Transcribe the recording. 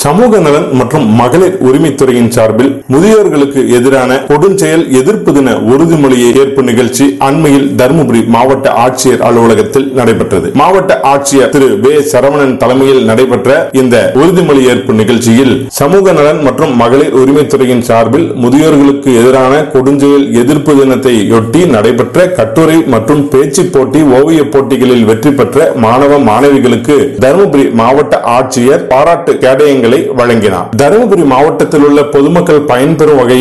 சமூக நலன் மற்றும் மகளிர் உரிமைத்துறையின் சார்பில் முதியோர்களுக்கு எதிரான கொடுஞ்செயல் எதிர்ப்பு தின உறுதிமொழியை ஏற்பு நிகழ்ச்சி அண்மையில் தருமபுரி மாவட்ட ஆட்சியர் அலுவலகத்தில் நடைபெற்றது மாவட்ட ஆட்சியர் திரு வே சரவணன் தலைமையில் நடைபெற்ற இந்த உறுதிமொழி ஏற்பு நிகழ்ச்சியில் சமூக நலன் மற்றும் மகளிர் உரிமைத்துறையின் சார்பில் முதியோர்களுக்கு எதிரான கொடுஞ்செயல் எதிர்ப்பு தினத்தையொட்டி நடைபெற்ற கட்டுரை மற்றும் பேச்சு போட்டி ஓவிய போட்டிகளில் வெற்றி பெற்ற மாணவ மாணவிகளுக்கு தருமபுரி மாவட்ட ஆட்சியர் பாராட்டு கேடயங்களை வழங்கினார் தருமபுரி மாவட்டத்தில் உள்ள பொதுமக்கள் பயன்பெறும் வகையில்